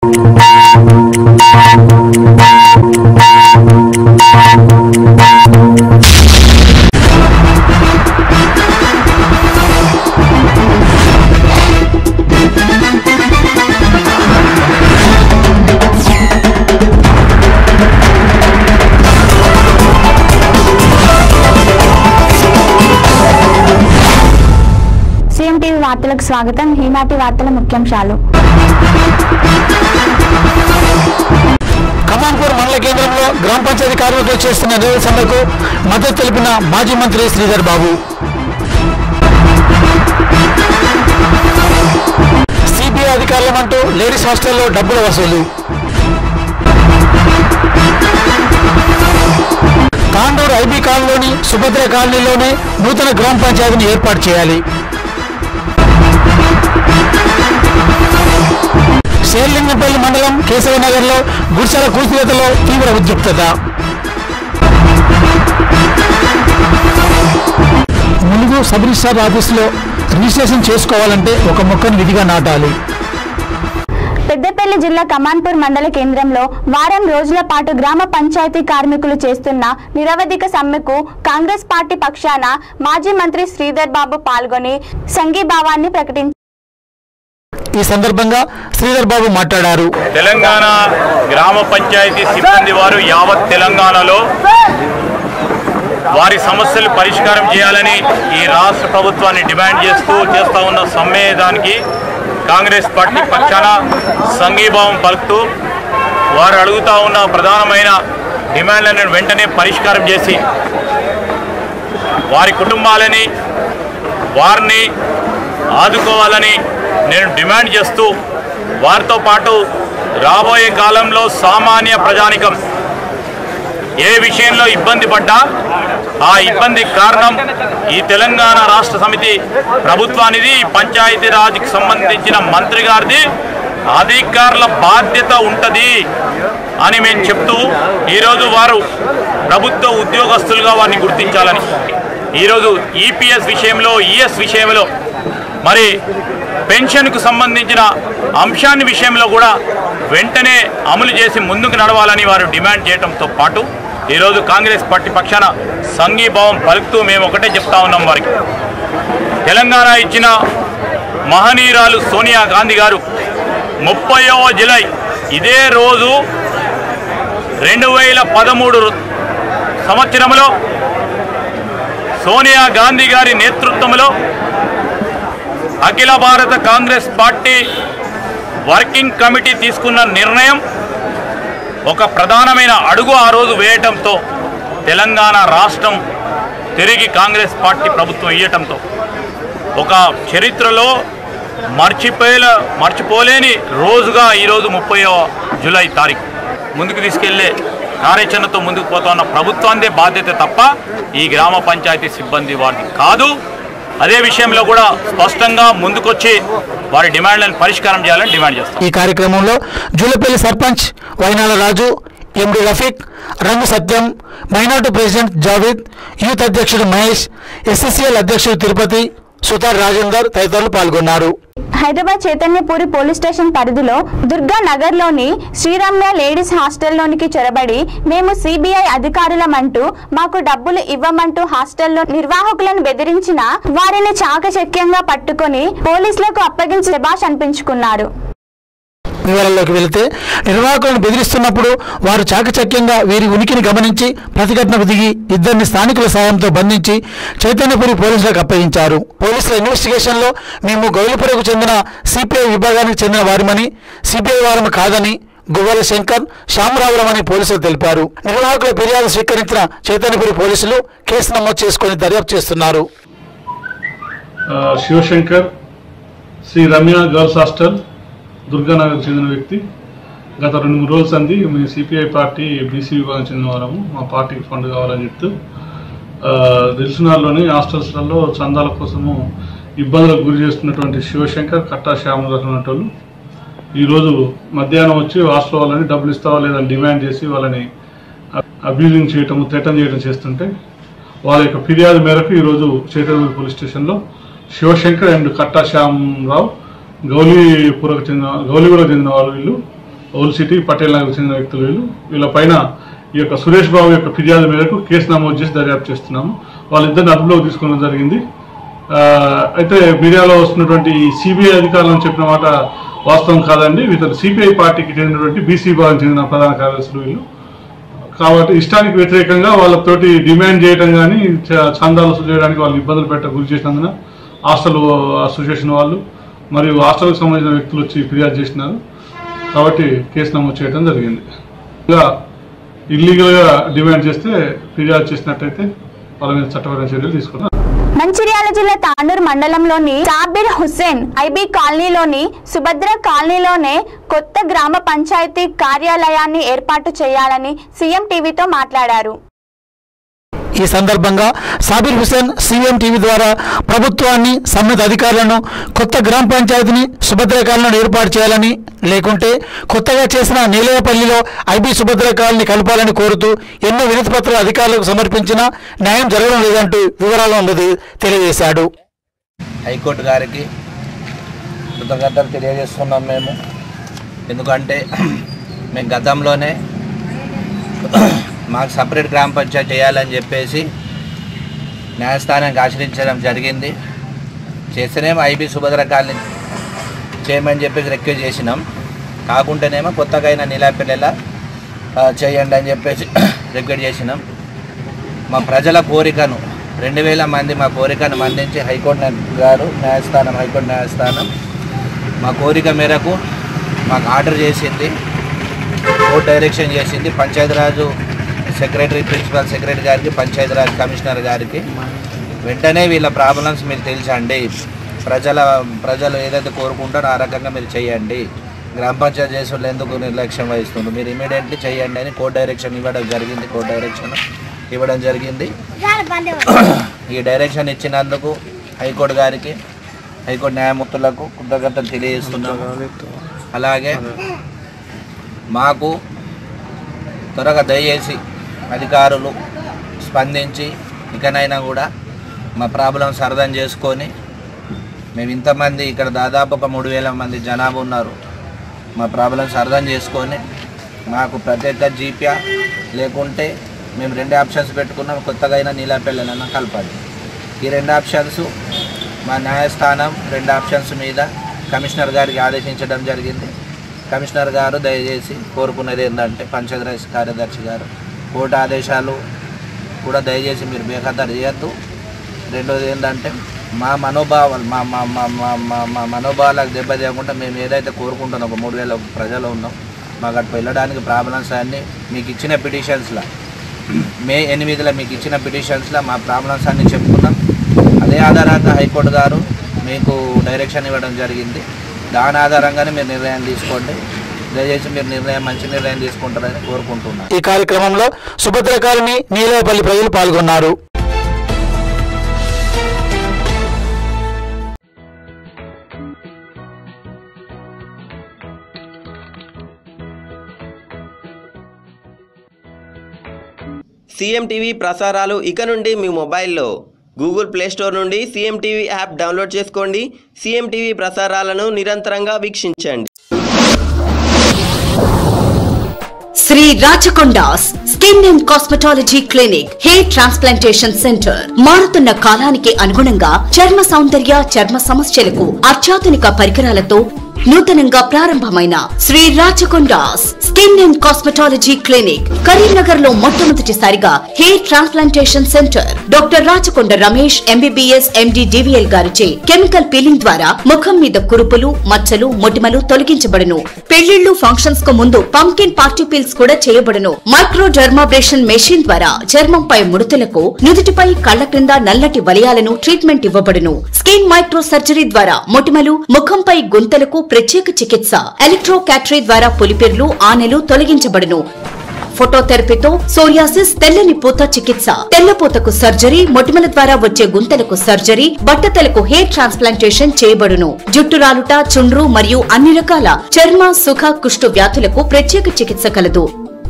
CM TV వార్తలకు స్వాగతం ఈనాటి వార్తల ముఖ్యాంశాలు కమాన్పూర్ మండల కేంద్రంలో గ్రామ పంచాయతీ కార్మికులు చేస్తున్న నిరసనలకు మద్దతు తెలిపిన మాజీ మంత్రి శ్రీధర్ బాబు సిబిఐ అధికారులమంటూ లేడీస్ హాస్టల్లో డబ్బుల వసూలు తాండూరు ఐబీ కాలనీలోని సుభద్ర కాలనీలోనే నూతన గ్రామ పంచాయతీని ఏర్పాటు చేయాలి శేర్లింగంపల్లి మండలం కేశవనగర్లో గుడిసెల కూల్చివేతలో తీవ్ర ఉద్రిక్తత ములుగు సబ్ రిజిస్టార్ ఆఫీసులో రిజిస్ట్రేషన్ చేసుకోవాలంటే ఒక మొక్కను విధిగా నాటాలి పెద్దపల్లి జిల్లా కమాన్పూర్ మండల కేంద్రంలో వారం రోజుల పాటు గ్రామ పంచాయతీ కార్మికులు చేస్తున్న నిరవధిక సమ్మెకు కాంగ్రెస్ పార్టీ పక్షాన మాజీ మంత్రి శ్రీధర్ బాబు పాల్గొని సంఘీభావాన్ని ప్రకటించారు ఈ సందర్భంగా శ్రీధర్ బాబు మాట్లాడారు తెలంగాణ గ్రామ పంచాయతీ సిబ్బంది వారు యావత్ తెలంగాణలో వారి సమస్యలు పరిష్కారం చేయాలని ఈ రాష్ట్ర ప్రభుత్వాన్ని డిమాండ్ చేస్తూ చేస్తూ ఉన్న సమ్మేదానికి కాంగ్రెస్ పార్టీ పక్షాన సంఘీభావం పలుకుతూ వారు అడుగుతా ఉన్న ప్రధానమైన డిమాండ్లను వెంటనే పరిష్కారం చేసి వారి కుటుంబాలని వారిని ఆదుకోవాలని నేను డిమాండ్ చేస్తూ వారితో పాటు రాబోయే కాలంలో సామాన్య ప్రజానికం ఏ విషయంలో ఇబ్బంది పడ్డా ఆ ఇబ్బంది కారణం ఈ తెలంగాణ రాష్ట్ర సమితి ప్రభుత్వానిది ఈ పంచాయతీ రాజ్కి సంబంధించిన మంత్రి గారిది అధికారుల బాధ్యత ఉంటుంది అని మేము చెప్తూ ఈరోజు వారు ప్రభుత్వ ఉద్యోగస్తులుగా వారిని గుర్తించాలని ఈరోజు ఈపీఎస్ విషయంలో ఈఎస్ విషయంలో మరి పెన్షన్కు సంబంధించిన అంశాన్ని విషయంలో కూడా వెంటనే అమలు చేసి ముందుకు నడవాలని వారు డిమాండ్ చేయడంతో పాటు ఈరోజు కాంగ్రెస్ పార్టీ పక్షాన సంఘీభావం పలుకుతూ మేము ఒకటే చెప్తా ఉన్నాం వారికి తెలంగాణ ఇచ్చిన మహనీయురాలు సోనియా గాంధీ గారు ముప్పైవ జులై ఇదే రోజు రెండు వేల పదమూడు సంవత్సరంలో సోనియా గాంధీ గారి నేతృత్వంలో అఖిల భారత కాంగ్రెస్ పార్టీ వర్కింగ్ కమిటీ తీసుకున్న నిర్ణయం ఒక ప్రధానమైన అడుగు ఆ రోజు వేయటంతో తెలంగాణ రాష్ట్రం తిరిగి కాంగ్రెస్ పార్టీ ప్రభుత్వం ఇవ్వటంతో ఒక చరిత్రలో మర్చిపోయే మర్చిపోలేని రోజుగా ఈరోజు ముప్పై జూలై తారీఖు ముందుకు తీసుకెళ్లే కార్యాచరణతో ముందుకు పోతా ఉన్న ప్రభుత్వాందే బాధ్యత తప్ప ఈ గ్రామ పంచాయతీ సిబ్బంది వారిది కాదు అదే విషయంలో కూడా స్పష్టంగా ముందుకొచ్చి వారి డిమాండ్లను పరిష్కారం చేయాలని డిమాండ్ చేస్తాం ఈ కార్యక్రమంలో జూలపల్లి సర్పంచ్ వైనాల రాజు MD Rafiq Rangu Satyam minority president Javed youth అధ్యక్షుడు మహేష్ ఎస్ఎస్సీఎల్ అధ్యక్షుడు తిరుపతి సుతార్ రాజేందర్ తదితరులు పాల్గొన్నారు హైదరాబాద్ చైతన్యపూరి పోలీస్ స్టేషన్ పరిధిలో దుర్గా నగర్లోని శ్రీరమ్య లేడీస్ హాస్టల్లోనికి చొరబడి మేము సిబిఐ అధికారులమంటూ మాకు డబ్బులు ఇవ్వమంటూ హాస్టల్లో నిర్వాహకులను బెదిరించిన వారిని చాకచక్యంగా పట్టుకొని పోలీసులకు అప్పగించి శబాష్ అనిపించుకున్నారు వివరాల్లోకి వెళితే నిర్వాహకులను బెదిరిస్తున్నప్పుడు వారు చాకచక్యంగా వీరి ఉనికిని గమనించి ప్రతిఘటనకు దిగి ఇద్దరిని స్థానికుల సాయంతో బంధించి చైతన్యపురి పోలీసులకు అప్పగించారు పోలీసుల ఇన్వెస్టిగేషన్లో మేము గౌలిపురకు చెందిన సిపిఐ విభాగానికి చెందిన వారిమని సిపిఐ వారము కాదని గువ్వల శంకర్ శ్యామరావులమని పోలీసులు తెలిపారు నిర్వాహకుల ఫిర్యాదు స్వీకరించిన చైతన్యపురి పోలీసులు కేసు నమోదు చేసుకుని దర్యాప్తు చేస్తున్నారు ఆ, శివశంకర్ శ్రీ రమ్య గర్ల్స్ హాస్టల్ దుర్గానగర్ చెందిన వ్యక్తి గత రెండు మూడు రోజులు అంది మీ సిపిఐ పార్టీ బీసీ విభాగం చెందిన వారము మా పార్టీకి ఫండ్ కావాలని చెప్తూ ఆ, దిల్సునార్లోని హాస్టల్స్లలో చందాల కోసము ఇబ్బందులకు గురి చేస్తున్నటువంటి శివశంకర్ కట్టా శ్యామరాజు అనేటోళ్ళు ఈరోజు మధ్యాహ్నం వచ్చి హాస్టల్ వాళ్ళని డబ్బులు ఇస్తావా లేదని డిమాండ్ చేసి వాళ్ళని అబ్యూజింగ్ చేయటము థ్రెటన్ చేయడం చేస్తుంటే వాళ్ళ యొక్క ఫిర్యాదు మేరకు ఈరోజు చైతన్య పోలీస్ స్టేషన్లో శివశంకర్ అండ్ కట్టా శ్యామరావు గౌలీపురకు చెందిన గౌలీపురకు చెందిన వాళ్ళు వీళ్ళు ఓల్డ్ సిటీ పటేల్ నగర్ చెందిన వ్యక్తులు వీళ్ళు వీళ్ళ పైన ఈ యొక్క సురేష్ బాబు యొక్క ఫిర్యాదు మేరకు కేసు నమోదు చేసి దర్యాప్తు చేస్తున్నాము వాళ్ళిద్దరిని అదుపులోకి తీసుకోవడం జరిగింది ఆ, అయితే మీడియాలో వస్తున్నటువంటి సిబిఐ అధికారులను చెప్పిన మాట వాస్తవం కాదండి ఇతను సిపిఐ పార్టీకి చెందినటువంటి బీసీ విభాగం చెందిన ప్రధాన కార్యదర్శులు వీళ్ళు కాబట్టి ఇష్టానికి వ్యతిరేకంగా వాళ్ళతోటి డిమాండ్ చేయడం కానీ చ- చందాలు వసూలు చేయడానికి వాళ్ళు ఇబ్బందులు పెట్ట గురి చేసినందున హాస్టల్ అసోసియేషన్ వాళ్ళు మరియు హాస్టల్కి సంబంధించిన వ్యక్తులు వచ్చి ఫిర్యాదు చేసినారు కాబట్టి కేసు నమోదు చేయడం జరిగింది ఇలా ఇల్లీగల్గా డిమాండ్ చేస్తే ఫిర్యాదు చేసినట్టయితే వాళ్ళ మీద చట్టపరమైన చర్యలు తీసుకున్నారు మంచిర్యాల జిల్లా తాండూరు మండలంలోని సాబిర్ హుస్సేన్ ఐబీ కాలనీలోని సుభద్ర కాలనీలోనే కొత్త గ్రామ పంచాయతీ కార్యాలయాన్ని ఏర్పాటు చేయాలని సీఎం టీవీతో మాట్లాడారు ఈ సందర్భంగా సాబిర్ హుసేన్ సీఎం టీవీ ద్వారా ప్రభుత్వాన్ని సంబంధిత అధికారులను కొత్త గ్రామ పంచాయతీని సుభద్ర కాలనీలో ఏర్పాటు చేయాలని లేకుంటే కొత్తగా చేసిన నీలయపల్లిలో ఐబీ సుభద్ర కాలనీ కలపాలని కోరుతూ ఎన్నో వినతి పత్రాలు అధికారులకు సమర్పించినా న్యాయం జరగడం లేదంటూ వివరాలను తెలియజేశాడు హైకోర్టు గారికి కృతజ్ఞతలు తెలియజేస్తున్నాం మేము ఎందుకంటే మేము గతంలోనే మాకు సపరేట్ గ్రామ పంచాయతీ చేయాలని చెప్పేసి న్యాయస్థానానికి ఆశ్రయించడం జరిగింది చేస్తేనేమో ఐబీ సుభద్ర కాలనీ చేయమని చెప్పేసి రిక్వెస్ట్ చేసినాం కాకుంటేనేమో కొత్తగా అయిన నీలాపిల్లెలా చేయండి అని చెప్పేసి రిక్వెస్ట్ చేసినాం మా ప్రజల కోరికను రెండు వేల మంది మా కోరికను మన్నించి హైకోర్టు న్యా- గారు న్యాయస్థానం హైకోర్టు న్యాయస్థానం మా కోరిక మేరకు మాకు ఆర్డర్ చేసింది కోర్టు డైరెక్షన్ చేసింది పంచాయతీరాజు సెక్రటరీ ప్రిన్సిపల్ సెక్రటరీ గారికి పంచాయతీరాజ్ కమిషనర్ గారికి వెంటనే వీళ్ళ ప్రాబ్లమ్స్ మీరు తెలుసండి ప్రజల ప్రజలు ఏదైతే కోరుకుంటారో ఆ రకంగా మీరు చేయండి గ్రామ పంచాయతీ చేసే వాళ్ళు ఎందుకు నిర్లక్ష్యం వహిస్తుంది మీరు ఇమీడియట్లీ చేయండి అని కోర్టు డైరెక్షన్ ఇవ్వడం జరిగింది కోర్టు డైరెక్షన్ ఇవ్వడం జరిగింది ఈ డైరెక్షన్ ఇచ్చినందుకు హైకోర్టు గారికి హైకోర్టు న్యాయమూర్తులకు కృతజ్ఞతలు తెలియజేస్తున్నాము అలాగే మాకు త్వరగా దయచేసి అధికారులు స్పందించి ఇకనైనా కూడా మా ప్రాబ్లమ్స్ అర్థం చేసుకొని మేము ఇంతమంది ఇక్కడ దాదాపు ఒక మూడు వేల మంది జనాభా ఉన్నారు మా ప్రాబ్లమ్స్ అర్థం చేసుకొని మాకు ప్రత్యేక జీప్యా లేకుంటే మేము రెండు ఆప్షన్స్ పెట్టుకున్నాం కొత్తగా అయినా నీలాపెళ్ళనన్నా కలపాలి ఈ రెండు ఆప్షన్స్ మా న్యాయస్థానం రెండు ఆప్షన్స్ మీద కమిషనర్ గారికి ఆదేశించడం జరిగింది కమిషనర్ గారు దయచేసి కోరుకున్నది ఏంటంటే పంచాయతీరాజ్ కార్యదర్శి గారు కోర్టు ఆదేశాలు కూడా దయచేసి మీరు బేఖాతరు చేయొద్దు రెండోది ఏంటంటే మా మనోభావాలు మా మా మా మా మా మా మనోభావాలకు దెబ్బతీయకుండా మేము ఏదైతే కోరుకుంటున్నాం ఒక మూడు వేల ప్రజలు ఉన్నాం మాకు అటు వెళ్ళడానికి ప్రాబ్లమ్స్ అన్నీ మీకు ఇచ్చిన పిటిషన్స్లో మే ఎనిమిదిలో మీకు ఇచ్చిన పిటిషన్స్లో మా ప్రాబ్లమ్స్ అన్నీ చెప్పుకున్నాం అదే ఆధారంగా హైకోర్టు గారు మీకు డైరెక్షన్ ఇవ్వడం జరిగింది దాని ఆధారంగానే మీరు నిర్ణయం తీసుకోండి దయచేసి మీరు నిర్ణయం మంచి నిర్ణయం తీసుకుంటారని కోరుకుంటున్నాను ఈ కార్యక్రమంలో సుభద్ర కాలనీ నీలయపల్లి ప్రజలు పాల్గొన్నారు సీఎం టీవీ ప్రసారాలు ఇక నుండి మీ మొబైల్లో గూగుల్ ప్లే స్టోర్ నుండి సీఎం టీవీ యాప్ డౌన్లోడ్ చేసుకోండి సీఎం టీవీ ప్రసారాలను నిరంతరంగా వీక్షించండి Sri Rachakondas skin and cosmetology clinic hair transplantation centre మారుతున్న కాలానికి అనుగుణంగా చర్మ సౌందర్య చర్మ సమస్యలకు అత్యాధునిక పరికరాలతో నూతనంగా ప్రారంభమైన Sri Rachakondas skin and cosmetology clinic Karimnagar లో మొట్టమొదటిసారిగా hair transplantation centre doctor Rachakonda Ramesh MBBS MD DVL గారిచే కెమికల్ పీలింగ్ ద్వారా ముఖం మీద కురుపులు మచ్చలు మొటిమలు తొలగించబడును పెళ్లిళ్లు ఫంక్షన్స్ కు ముందు పంకిన్ పార్టీ పీల్స్ కూడా చేయబడును మైక్రో డర్మాబ్రేషన్ మెషిన్ ద్వారా చర్మంపై ముడతలకు నుదుటిపై కళ్ల క్రింద నల్లటి వలయాలను ట్రీట్మెంట్ ఇవ్వబడును స్కిన్ మైక్రో సర్జరీ ద్వారా మొటిమలు ముఖంపై గుంతలకు ప్రత్యేక చికిత్స ఎలక్ట్రో క్యాటరీ ద్వారా పులిపెర్లు ఆనెలు తొలగించబడును ఫోటోథెరపీతో సోరియాసిస్ తెల్లని పూత చికిత్స తెల్లపూతకు సర్జరీ మొటిమల ద్వారా వచ్చే గుంతలకు సర్జరీ బట్టతలకు హెయిర్ ట్రాన్స్ప్లాంటేషన్ చేయబడును జుట్టు రాలుట చుండ్రు మరియు అన్ని రకాల చర్మ సుఖ కుష్టు వ్యాధులకు ప్రత్యేక చికిత్స కలదు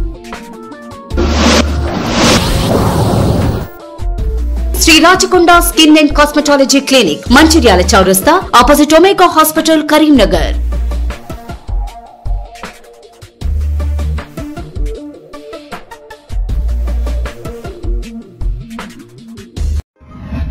Sri Rachakonda skin and cosmetology clinic Mancherial చౌరస్తా opposite Omega hospital Karimnagar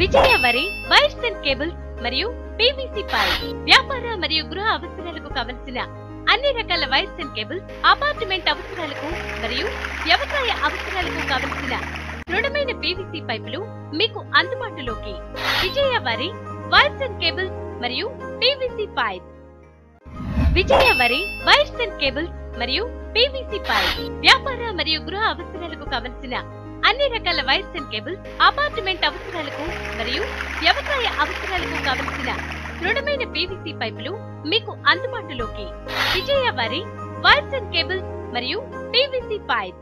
Vijaya Vari wires and cables మరియు పీవీసీ పైప్ వ్యాపార మరియు గృహ అవసరాలకు కావలసిన అన్ని రకాల వైర్స్ అండ్ కేబుల్స్ అపార్ట్మెంట్ అవసరాలకు మరియు వ్యవసాయ అవసరాలకు కావలసిన దృఢమైన పీవీసీ పైపులు మీకు అందుబాటులోకి Vijaya Vari wires and cables మరియు PVC pipe Vijaya Vari wires and cables మరియు పీవీసీ పైప్ వ్యాపార మరియు గృహ అవసరాలకు కావలసిన అన్ని రకాల వైర్స్ అండ్ కేబుల్స్ అపార్ట్మెంట్ అవసరాలకు మరియు వ్యవసాయ అవసరాలకు కావలసిన దృఢమైన పీవీసీ పైపులు మీకు అందుబాటులోకి Vijaya Vari wires and cables మరియు పీవీసీ పైప్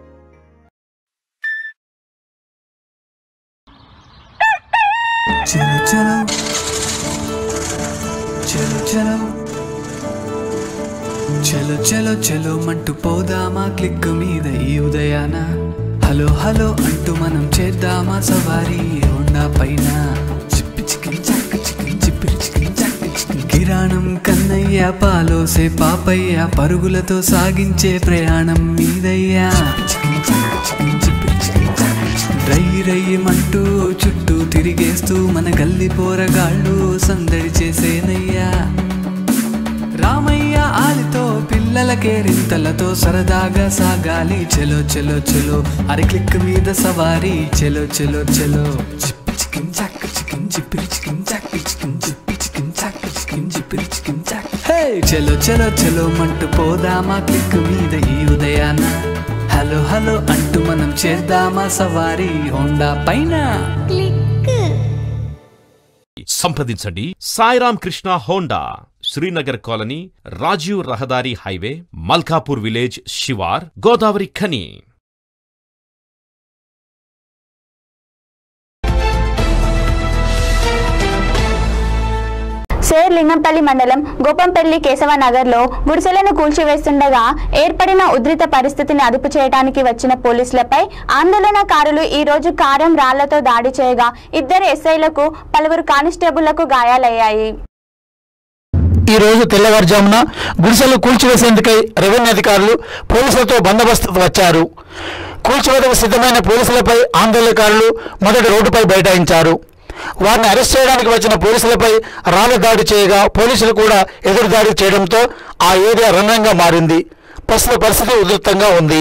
చలో చలో చలో చలో చలో చలో చలో మంటూ పోదామా క్లిక్ మీద ఈ ఉదయాన హలో హలో అంటూ మనం చేద్దామా సవారీ హోండా పైన చిప్పి చికిన్ చక్క చికిన్ చిప్పిరి చికిన్ చక్క చికిన్ కిరాణం కన్నయ్య పాలోసే పాపయ్య పరుగులతో సాగించే ప్రయాణం మీదయ్యా చికిన్ చక్క చికిన్ చిప్పిరి చికిన్ చక్క చికిన్ రై రయ్యమంటూ చుట్టూ తిరిగేస్తూ మన గల్లి పోరగాళ్ళు సందడి చేసేనయ్యా రామయ్య ఆలితో పిల్లలకే రింతలతో సరదాగా సాగాలి చెలో చెలో చెలో అరి క్లిక్ మీద సవారీ చెలో చెలో చెలో చిప్పి చికిన్ చాక్ చికిన్ చిప్పిరి చికిన్ చాక్ చికిన్ చిప్పి చికిన్ చాక్ చికిన్ చిప్పిరి చికిన్ చాక్ హే చెలో చెలో చెలో మంటూ పోదామా క్లిక్ మీద ఈ ఉదయాన హలో హలో అంటూ మనం చేద్దామా సవారీ హోండా పైన సంప్రదించండి సాయిరామ్ కృష్ణ హోండా శ్రీనగర్ కాలనీ రాజీవ్ రహదారి హైవే మల్కాపూర్ విలేజ్ శివార్ గోదావరి ఖని సేర్ లింగంపల్లి మండలం గోపంపల్లి కేశవనగర్లో గుడిసెలను కూల్చివేస్తుండగా ఏర్పడిన ఉద్రిత పరిస్థితిని అదుపు చేయడానికి వచ్చిన పోలీసులపై ఆందోళనకారులు ఈ రోజు కారం రాళ్లతో దాడి చేయగా ఇద్దరు ఎస్ఐలకు పలువురు కానిస్టేబుళ్లకు గాయాలయ్యాయి ఈ రోజు తెల్లవారుజామున గుడిసెలు కూల్చివేసేందుకై రెవెన్యూ అధికారులు పోలీసులతో బందోబస్తు వచ్చారు కూల్చివేతకు సిద్ధమైన పోలీసులపై ఆందోళనకారులు మొదటి రోడ్డుపై బైఠాయించారు వారిని అరెస్ట్ చేయడానికి వచ్చిన పోలీసులపై రాళ్ల దాడి చేయగా పోలీసులు కూడా ఎదురు దాడి చేయడంతో ఆ ఏరియా రణంగా మారింది ప్రస్తుత పరిస్థితి ఉధృతంగా ఉంది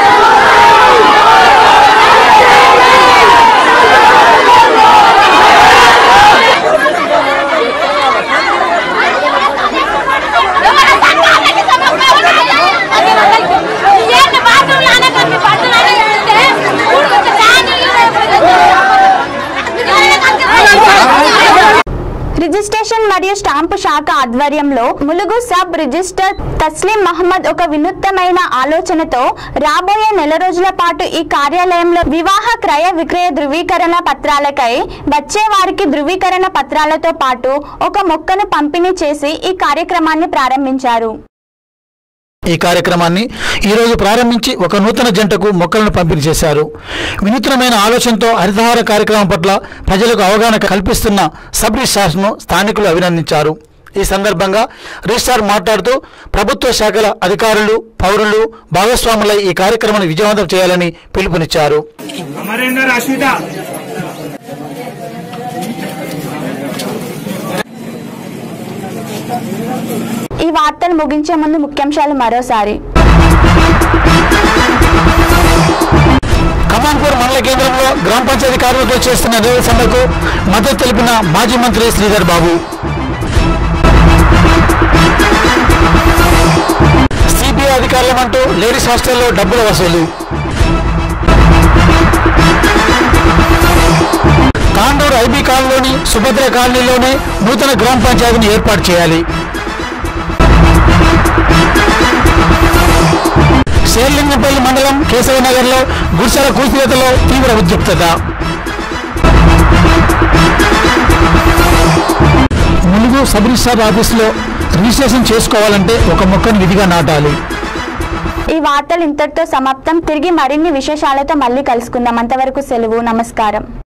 రిజిస్ట్రేషన్ మరియు స్టాంపు శాఖ ఆధ్వర్యంలో ములుగు సబ్ రిజిస్టర్ తస్లీం మహమ్మద్ ఒక వినూత్నమైన ఆలోచనతో రాబోయే నెల రోజుల పాటు ఈ కార్యాలయంలో వివాహ క్రయ విక్రయ ధృవీకరణ పత్రాలకై వచ్చే వారికి ధృవీకరణ పత్రాలతో పాటు ఒక మొక్కను పంపిణీ చేసి ఈ కార్యక్రమాన్ని ప్రారంభించారు ఈ కార్యక్రమాన్ని ఈరోజు ప్రారంభించి ఒక నూతన జంటకు మొక్కలను పంపిణీ చేశారు వినూత్నమైన ఆలోచనతో హరితహార కార్యక్రమం పట్ల ప్రజలకు అవగాహన కల్పిస్తున్న సబ్ రిజిస్ట్రార్ను స్థానికులు అభినందించారు ఈ సందర్భంగా రిజిస్ట్రార్ మాట్లాడుతూ ప్రభుత్వ శాఖల అధికారులు పౌరులు భాగస్వాములై ఈ కార్యక్రమాన్ని విజయవంతం చేయాలని పిలుపునిచ్చారు అమరేందర్ అశ్విత ఈ వార్తలు ముగించే ముందు ముఖ్యాంశాలు మరోసారి కమాన్పూర్ మండల కేంద్రంలో గ్రామ పంచాయతీ కార్మికులు చేస్తున్న నిరసనకు మద్దతు తెలిపిన మాజీ మంత్రి శ్రీధర్ బాబు సిబిఐ అధికారులమంటూ లేడీస్ హాస్టల్లో డబ్బుల వసూలు తాండూరు ఐబీ కాలనీలోని సుభద్ర కాలనీలోనే నూతన గ్రామ పంచాయతీని ఏర్పాటు చేయాలి శేర్లింగంపల్లి మండలం కేశవనగర్లో గుడిసెల కూల్చివేతలో తీవ్ర ఉద్రిక్తత ములుగు సబ్ రిజిస్టార్ ఆఫీసులో రిజిస్ట్రేషన్ చేసుకోవాలంటే ఒక మొక్కను విధిగా నాటాలి ఈ వార్తలు ఇంతటితో సమాప్తం తిరిగి మరిన్ని విశేషాలతో మళ్ళీ కలుసుకుందాం అంతవరకు సెలవు నమస్కారం